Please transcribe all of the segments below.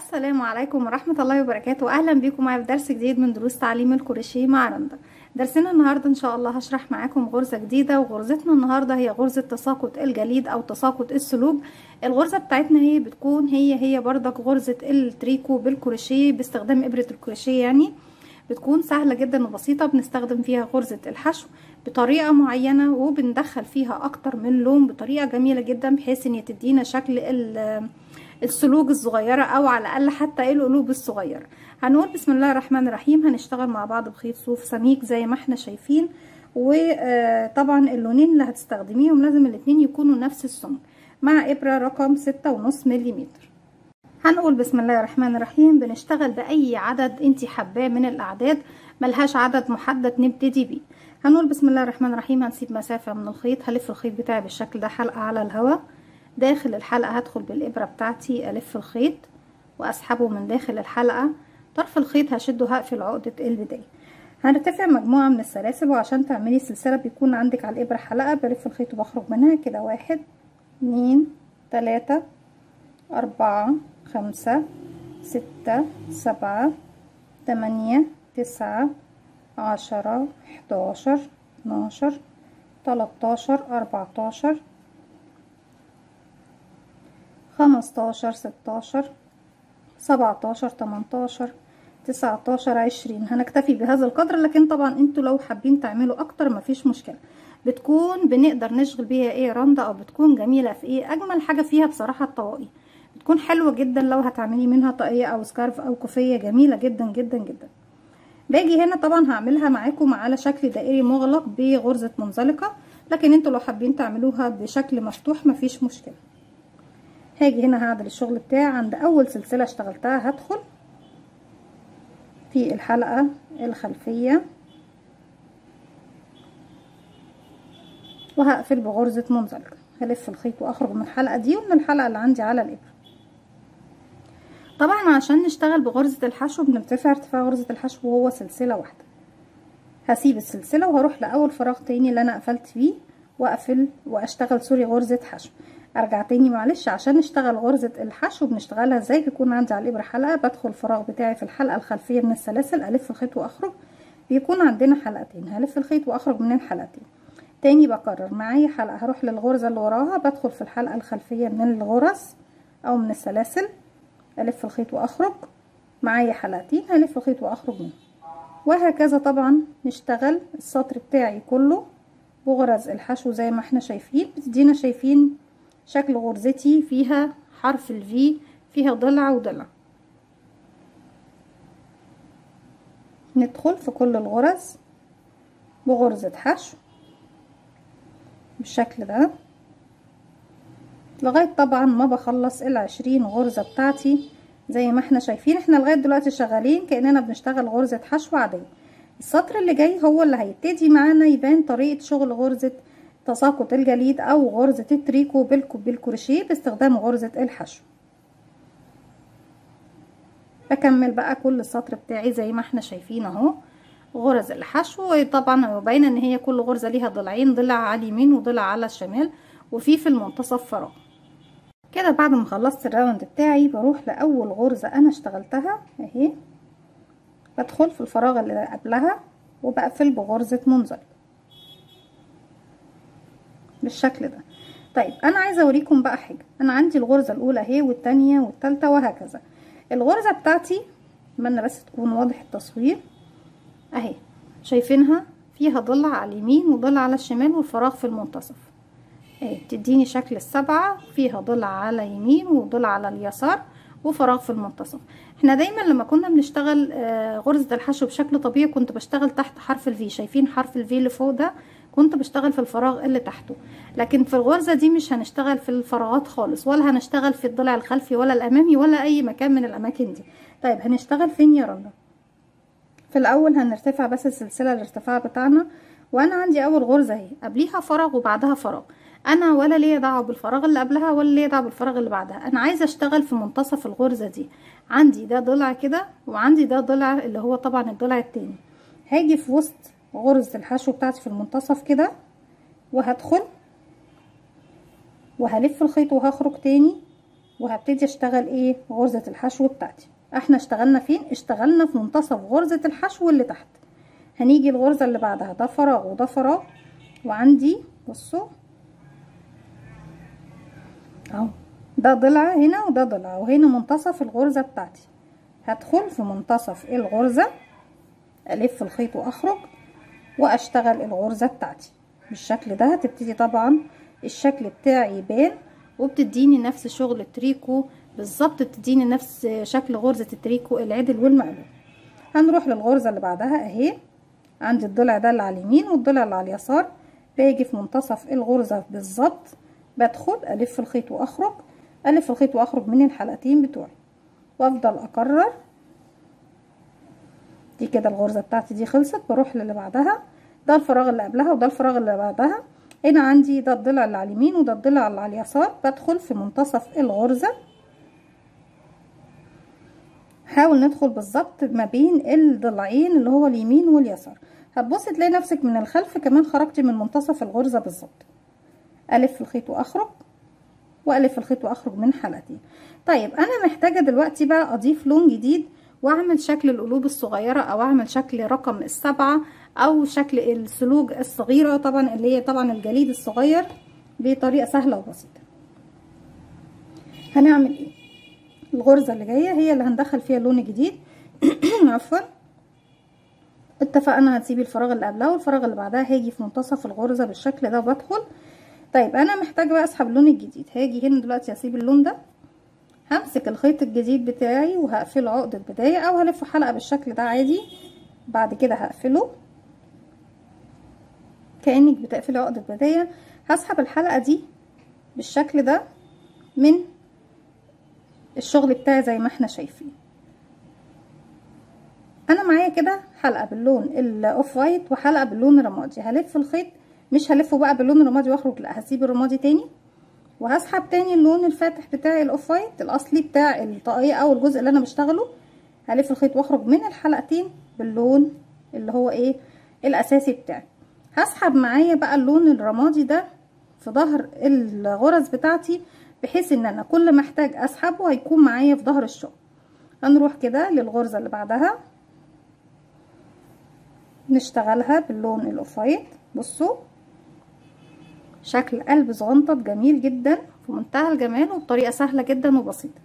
السلام عليكم ورحمة الله وبركاته أهلا بكم معايا في درس جديد من دروس تعليم الكروشيه مع رندا درسنا النهاردة إن شاء الله هشرح معاكم غرزة جديدة وغرزتنا النهاردة هي غرزة تساقط الجليد أو تساقط السلوب الغرزة بتاعتنا هي بتكون هي هي بردك غرزة التريكو بالكروشيه باستخدام إبرة الكروشيه يعني بتكون سهلة جدا وبسيطة بنستخدم فيها غرزة الحشو بطريقة معينة وبندخل فيها أكتر من لون بطريقة جميلة جدا بحيث إن تدينا شكل السلوج الصغيرة او على الاقل حتى القلوب الصغيرة هنقول بسم الله الرحمن الرحيم هنشتغل مع بعض بخيط صوف سميك زي ما احنا شايفين وطبعا اللونين اللي هتستخدميهم لازم الاتنين يكونوا نفس السمك مع ابرة رقم ستة ونص مليمتر هنقول بسم الله الرحمن الرحيم بنشتغل باي عدد انت حباه من الاعداد ملهاش عدد محدد نبتدي بيه هنقول بسم الله الرحمن الرحيم هنسيب مسافة من الخيط هلف الخيط بتاعي بالشكل ده حلقة على الهواء داخل الحلقة هدخل بالإبرة بتاعتي ألف الخيط وأسحبه من داخل الحلقة طرف الخيط هشده هقفل عقدة البداية هنرتفع مجموعة من السلاسل وعشان تعملي سلسلة بيكون عندك على الإبرة حلقة بلف الخيط وبخرج منها كده واحد اتنين تلاتة أربعة خمسة ستة سبعة تمانية تسعة عشرة حداشر اتناشر تلاتاشر أربعتاشر خمستاشر ستاشر سبعتاشر تمنتاشر تسعتاشر عشرين هنكتفي بهذا القدر لكن طبعا انتوا لو حابين تعملوا اكتر مفيش مشكلة بتكون بنقدر نشغل بيها ايه رندا او بتكون جميلة في ايه اجمل حاجة فيها بصراحة الطواقي بتكون حلوة جدا لو هتعملي منها طاقية او سكارف او كوفية جميلة جدا جدا جدا باجي هنا طبعا هعملها معاكم على شكل دائري مغلق بغرزة منزلقة لكن انتوا لو حابين تعملوها بشكل مفتوح مفيش مشكلة هاجي هنا هعدل الشغل بتاعي عند اول سلسلة اشتغلتها هدخل في الحلقة الخلفية وهقفل بغرزة منزلقة هلف الخيط واخرج من الحلقة دي ومن الحلقة اللي عندي على الابرة طبعا عشان نشتغل بغرزة الحشو بنرتفع ارتفاع غرزة الحشو وهو سلسلة واحدة هسيب السلسلة وهروح لاول فراغ تاني اللي انا قفلت فيه واقفل واشتغل سوري غرزة حشو ارجع تاني معلش عشان نشتغل غرزة الحشو بنشتغلها ازاي بيكون عندي على الابرة حلقة بدخل الفراغ بتاعي في الحلقة الخلفية من السلاسل الف الخيط واخرج بيكون عندنا حلقتين هلف الخيط واخرج من الحلقتين تاني بكرر معايا حلقة هروح للغرزة اللي وراها بدخل في الحلقة الخلفية من الغرز او من السلاسل الف الخيط واخرج معايا حلقتين هلف الخيط واخرج منه وهكذا طبعا نشتغل السطر بتاعي كله بغرز الحشو زي ما احنا شايفين بتدينا شايفين شكل غرزتي فيها حرف الفي فيها ضلع وضلع ندخل في كل الغرز بغرزة حشو بالشكل ده لغاية طبعا ما بخلص العشرين غرزة بتاعتي زي ما احنا شايفين احنا لغاية دلوقتي شغالين كأننا بنشتغل غرزة حشو عادية السطر اللي جاي هو اللي هيبتدي معانا يبان طريقة شغل غرزة تساقط الجليد او غرزة التريكو بالكروشيه باستخدام غرزة الحشو بكمل بقى كل السطر بتاعي زي ما احنا شايفين اهو غرز الحشو طبعا باينه ان هي كل غرزه ليها ضلعين ضلع على اليمين وضلع على الشمال وفي في المنتصف فراغ كده بعد ما خلصت الراوند بتاعي بروح لاول غرزه انا اشتغلتها اهي بدخل في الفراغ اللي قبلها وبقفل بغرزه منزلق بالشكل ده طيب انا عايزه اوريكم بقى حاجه انا عندي الغرزه الاولى اهي والتانية والتالتة وهكذا الغرزه بتاعتي اتمنى بس تكون واضح التصوير اهي شايفينها فيها ضلع على اليمين وضلع على الشمال والفراغ في المنتصف اهي تديني شكل السبعة فيها ضلع على يمين وضلع على اليسار وفراغ في المنتصف احنا دايما لما كنا بنشتغل غرزة الحشو بشكل طبيعي كنت بشتغل تحت حرف الفي شايفين حرف الفي اللي فوق ده كنت بشتغل في الفراغ اللي تحته لكن في الغرزة دي مش هنشتغل في الفراغات خالص ولا هنشتغل في الضلع الخلفي ولا الامامي ولا اي مكان من الاماكن دي طيب هنشتغل فين يا رنا في الاول هنرتفع بس السلسلة الارتفاع بتاعنا وانا عندي اول غرزة اهي قبليها فراغ وبعدها فراغ انا ولا ليا دعوه بالفراغ اللي قبلها ولا ليا دعوه بالفراغ اللي بعدها انا عايزه اشتغل في منتصف الغرزه دي عندي ده ضلع كده وعندي ده ضلع اللي هو طبعا الضلع التاني هاجي في وسط غرزه الحشو بتاعتي في المنتصف كده وهدخل وهلف الخيط وهخرج تاني وهبتدي اشتغل ايه غرزة الحشو بتاعتي احنا اشتغلنا فين اشتغلنا في منتصف غرزة الحشو اللي تحت هنيجي الغرزة اللي بعدها ده فراغ وده فراغ وعندي بصوا اهو ده ضلع هنا وده ضلع وهنا منتصف الغرزة بتاعتي هدخل في منتصف الغرزة الف الخيط واخرج واشتغل الغرزة بتاعتي بالشكل ده هتبتدي طبعا الشكل بتاعي يبان وبتديني نفس شغل التريكو بالظبط بتديني نفس شكل غرزة التريكو العدل والمقلوب هنروح للغرزة اللي بعدها اهي عندي الضلع ده اللي على اليمين والضلع اللي على اليسار باجي في منتصف الغرزة بالظبط بدخل الف الخيط واخرج الف الخيط واخرج من الحلقتين بتوعي وافضل اكرر دي كده الغرزة بتاعتي دي خلصت بروح للي بعدها ده الفراغ اللي قبلها وده الفراغ اللي بعدها هنا عندي ده الضلع اللي على اليمين وده الضلع اللي على اليسار بدخل في منتصف الغرزة حاول ندخل بالظبط ما بين الضلعين اللي هو اليمين واليسار هتبص تلاقي نفسك من الخلف كمان خرجتي من منتصف الغرزة بالظبط الف الخيط واخرج والف الخيط واخرج من حلقتين طيب انا محتاجة دلوقتي بقى اضيف لون جديد واعمل شكل القلوب الصغيرة او اعمل شكل رقم السبعة او شكل السلوج الصغيرة طبعا اللي هي طبعا الجليد الصغير بطريقة سهلة وبسيطة هنعمل ايه الغرزة اللي جاية هي اللي هندخل فيها اللون الجديد عفوا اتفقنا هتسيبي الفراغ اللي قبلها والفراغ اللي بعدها هاجي في منتصف الغرزة بالشكل ده وبدخل طيب انا محتاجة بقى اسحب اللون الجديد هاجي هنا دلوقتي هسيب اللون ده همسك الخيط الجديد بتاعي وهقفله عقدة بداية او هلف حلقة بالشكل ده عادي بعد كده هقفله كأنك بتقفلي عقدة بداية هسحب الحلقة دي بالشكل ده من الشغل بتاعي زي ما احنا شايفين انا معايا كده حلقة باللون الاوف وايت وحلقة باللون الرمادي هلف الخيط مش هلفه بقى باللون الرمادي واخرج لا هسيب الرمادي تاني وهسحب تاني اللون الفاتح بتاعي الاوف وايت الاصلي بتاع الطاقية او الجزء اللي انا بشتغله هلف الخيط واخرج من الحلقتين باللون اللي هو ايه الاساسي بتاعي هسحب معايا بقى اللون الرمادي ده في ظهر الغرز بتاعتي بحيث ان انا كل ما احتاج اسحبه هيكون معايا في ظهر الشغل هنروح كده للغرزة اللي بعدها نشتغلها باللون الاوفايت بصوا شكل قلب صغنطط جميل جدا في منتهى الجمال وبطريقة سهلة جدا وبسيطة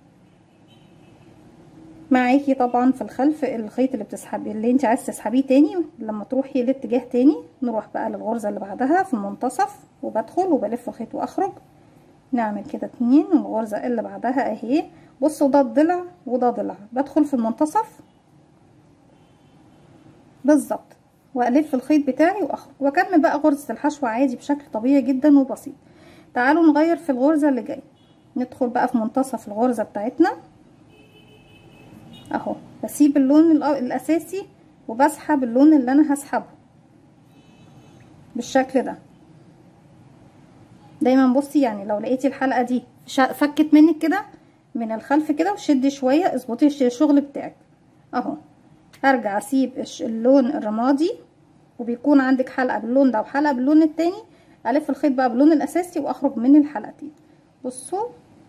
معاكي طبعا في الخلف الخيط اللي بتسحبي اللي انت عايز تسحبيه تاني لما تروحي لاتجاه تاني نروح بقى للغرزة اللي بعدها في المنتصف وبدخل وبلف الخيط واخرج نعمل كده اتنين والغرزة اللي بعدها اهي بصوا ده الضلع وده ضلع بدخل في المنتصف بالظبط والف الخيط بتاعي واخرج واكمل بقى غرزة الحشو عادي بشكل طبيعي جدا وبسيط تعالوا نغير في الغرزة اللي جاية ندخل بقى في منتصف الغرزة بتاعتنا اهو بسيب اللون الاساسي وبسحب اللون اللي انا هسحبه بالشكل ده دايما بصي يعني لو لقيتي الحلقه دي فكت منك كده من الخلف كده وشدي شويه اظبطي الشغل بتاعك اهو هرجع اسيب اللون الرمادي وبيكون عندك حلقه باللون ده وحلقه باللون التاني الف الخيط بقى باللون الاساسي واخرج من الحلقتين بصوا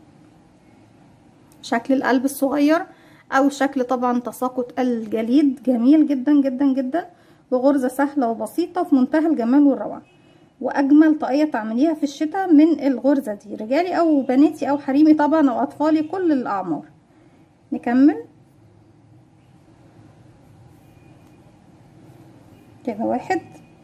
شكل القلب الصغير او شكل طبعا تساقط الجليد جميل جدا جدا جدا وغرزة سهلة وبسيطة في منتهى الجمال والروعة واجمل طاقية تعمليها في الشتاء من الغرزة دي رجالي او بناتي او حريمي طبعا او اطفالي كل الاعمار نكمل كده واحد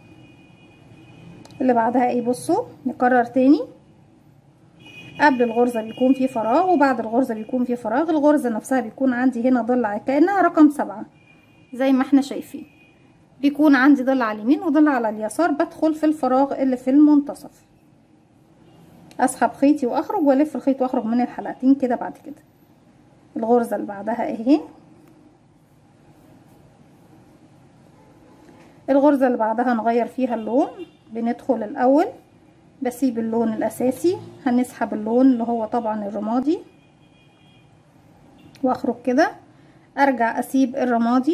اللي بعدها ايه بصوا نكرر تاني قبل الغرزة بيكون في فراغ وبعد الغرزة بيكون في فراغ الغرزة نفسها بيكون عندي هنا ضلع كأنها رقم سبعة زي ما احنا شايفين بيكون عندي ضلع على اليمين وضلع على اليسار بدخل في الفراغ اللي في المنتصف اسحب خيطي واخرج والف الخيط واخرج من الحلقتين كده بعد كده الغرزة اللي بعدها اهي الغرزة اللي بعدها نغير فيها اللون بندخل الاول بسيب اللون الاساسي هنسحب اللون اللي هو طبعا الرمادي واخرج كده ارجع اسيب الرمادي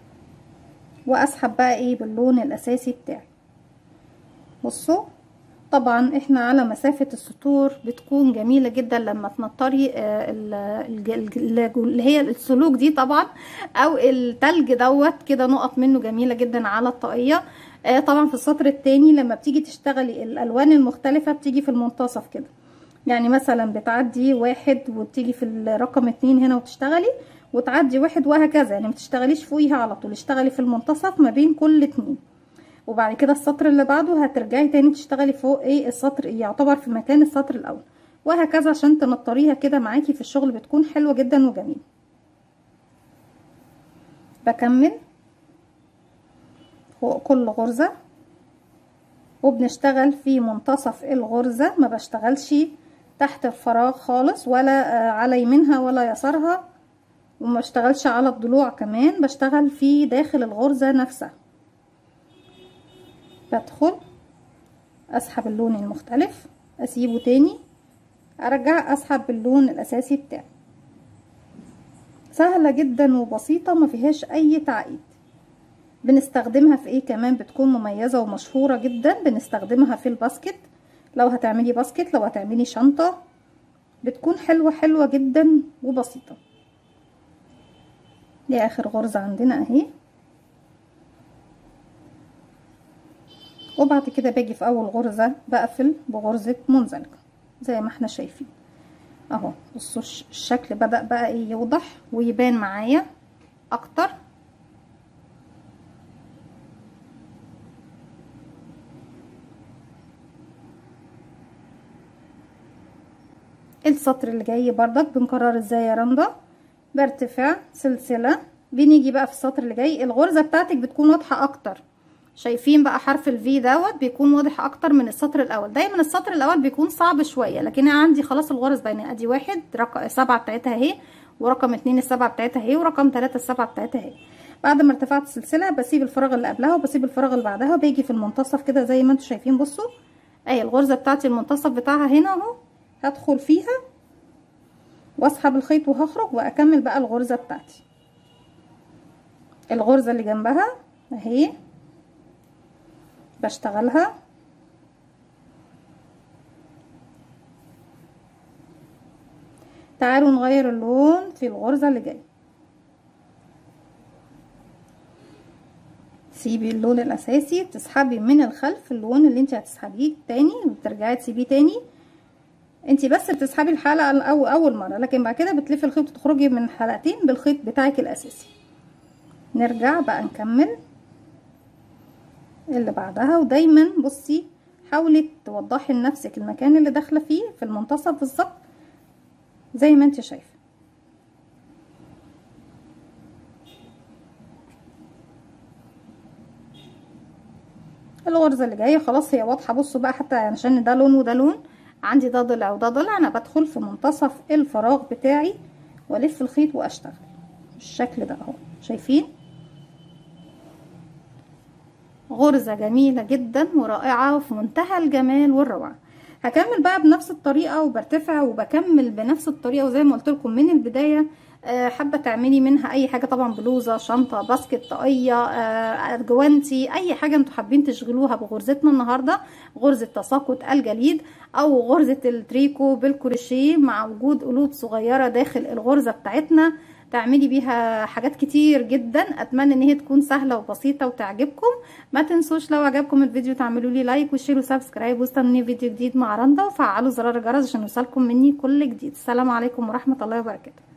واسحب بقى ايه باللون الاساسي بتاعي بصوا طبعا احنا على مسافة السطور بتكون جميلة جدا لما تنطري اللي هي السلوك دي طبعا او التلج دوت كده نقط منه جميلة جدا على الطاقية طبعا في السطر التاني لما بتيجي تشتغلي الالوان المختلفة بتيجي في المنتصف كده يعني مثلا بتعدي واحد وتيجي في الرقم اتنين هنا وتشتغلي وتعدي واحد وهكذا يعني متشتغليش فوقيها على طول اشتغلي في المنتصف ما بين كل اتنين وبعد كده السطر اللي بعده هترجعي تاني تشتغلي فوق ايه السطر يعتبر في مكان السطر الاول وهكذا عشان تنطريها كده معاكي في الشغل بتكون حلوة جدا وجميلة بكمل فوق كل غرزة وبنشتغل في منتصف الغرزة ما بشتغلش تحت الفراغ خالص ولا على يمينها ولا يسارها وما بشتغلش على الضلوع كمان بشتغل في داخل الغرزة نفسها بدخل اسحب اللون المختلف اسيبه تاني ارجع اسحب اللون الاساسي بتاعي سهلة جدا وبسيطة ما فيهاش اي تعقيد بنستخدمها في ايه كمان بتكون مميزة ومشهورة جدا بنستخدمها في الباسكت لو هتعملي باسكت لو هتعملي شنطة بتكون حلوة حلوة جدا وبسيطة دي اخر غرزة عندنا اهي وبعد كده باجي في اول غرزة بقفل بغرزة منزلقة زي ما احنا شايفين اهو بصوا الشكل بدأ بقى ايه يوضح ويبان معايا اكتر السطر اللي جاي بردك بنكرر ازاي يا رندا برتفع سلسلة بنيجي بقى في السطر اللي جاي الغرزة بتاعتك بتكون واضحة اكتر شايفين بقى حرف الفي دوت بيكون واضح اكتر من السطر الاول دايما السطر الاول بيكون صعب شويه لكن انا عندي خلاص الغرز باينه ادي واحد رقم سبعة بتاعتها اهي ورقم اتنين السبعة بتاعتها اهي ورقم تلاتة السبعة بتاعتها اهي بعد ما ارتفعت السلسله بسيب الفراغ اللي قبلها وبسيب الفراغ اللي بعدها وبيجي في المنتصف كده زي ما انتم شايفين بصوا اهي الغرزه بتاعتي المنتصف بتاعها هنا اهو هدخل فيها واسحب الخيط وهخرج واكمل بقى الغرزه بتاعتي الغرزه اللي جنبها اهي بشتغلها تعالوا نغير اللون في الغرزة اللي جاية سيبي اللون الاساسي تسحبي من الخلف اللون اللي انت هتسحبيه تاني وترجعي تسيبيه تاني انت بس بتسحبي الحلقة او اول مرة لكن بعد كده بتلفي الخيط وتخرجي من حلقتين بالخيط بتاعك الاساسي نرجع بقى نكمل اللي بعدها ودايما بصي حاولي توضحي لنفسك المكان اللي داخله فيه في المنتصف بالظبط زي ما انت شايفه الغرزه اللي جايه خلاص هي واضحه بصوا بقى حتى عشان ده لون وده لون عندي ده ضلع وده ضلع انا بدخل في منتصف الفراغ بتاعي والف الخيط واشتغل بالشكل ده اهو شايفين غرزة جميلة جدا ورائعة وفي منتهى الجمال والروعة هكمل بقى بنفس الطريقة وبرتفع وبكمل بنفس الطريقة وزي ما قلت لكم من البداية حابة تعملي منها اي حاجة طبعا بلوزة شنطة باسكت طاقية جوانتي اي حاجة انتوا حابين تشغلوها بغرزتنا النهاردة غرزة تساقط الجليد او غرزة التريكو بالكروشيه مع وجود قلوب صغيرة داخل الغرزة بتاعتنا تعملي بيها حاجات كتير جدا اتمنى ان هي تكون سهله وبسيطه وتعجبكم ما تنسوش لو عجبكم الفيديو تعملوا لي لايك وشير وسبسكرايب واستنوني فيديو جديد مع رندا وفعلوا زرار الجرس عشان يوصلكم مني كل جديد السلام عليكم ورحمه الله وبركاته